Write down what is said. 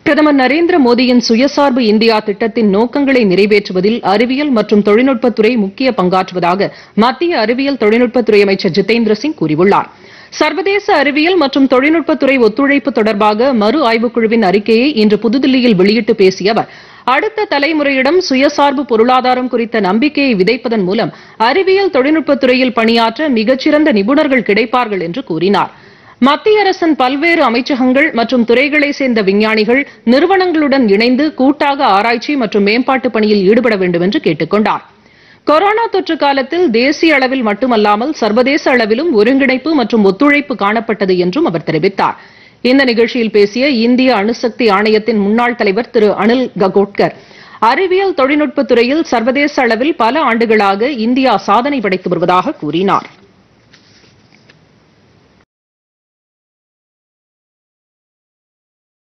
பிரதமர் நரேந்திர மோடியின் சுயசார்பு இந்தியா திட்டத்தின் நோக்கங்களை நிறைவேற்றுவதில் அறிவியல் மற்றும் தொழில்நுட்பத்துறை முக்கிய பங்காற்றுவதாக மத்திய அறிவியல் தொழில்நுட்பத்துறை அமைச்சர் ஜிதேந்திர சிங் கூறியுள்ளார் சர்வதேச அறிவியல் மற்றும் தொழில்நுட்பத்துறை ஒத்துழைப்பு தொடர்பாக மறு ஆய்வுக்குழுவின் அறிக்கையை இன்று புதுதில்லியில் வெளியிட்டு பேசிய அவர் அடுத்த தலைமுறையிடம் சுயசார்பு பொருளாதாரம் குறித்த நம்பிக்கையை விதைப்பதன் மூலம் அறிவியல் தொழில்நுட்பத்துறையில் பணியாற்ற மிகச்சிறந்த நிபுணர்கள் கிடைப்பார்கள் என்று கூறினார் மத்திய அரசின் பல்வேறு அமைச்சகங்கள் மற்றும் துறைகளைச் சேர்ந்த விஞ்ஞானிகள் நிறுவனங்களுடன் இணைந்து கூட்டாக ஆராய்ச்சி மற்றும் மேம்பாட்டு பணியில் ஈடுபட வேண்டும் என்று கேட்டுக் கொண்டார் கொரோனா தொற்று காலத்தில் தேசிய அளவில் மட்டுமல்லாமல் சர்வதேச அளவிலும் ஒருங்கிணைப்பு மற்றும் ஒத்துழைப்பு காணப்பட்டது என்றும் அவர் தெரிவித்தார் இந்த நிகழ்ச்சியில் பேசிய இந்திய அணுசக்தி ஆணையத்தின் முன்னாள் தலைவர் திரு அனில் ககோட்கர் அறிவியல் தொழில்நுட்பத் துறையில் சர்வதேச அளவில் பல ஆண்டுகளாக இந்தியா சாதனை படைத்து வருவதாக கூறினார்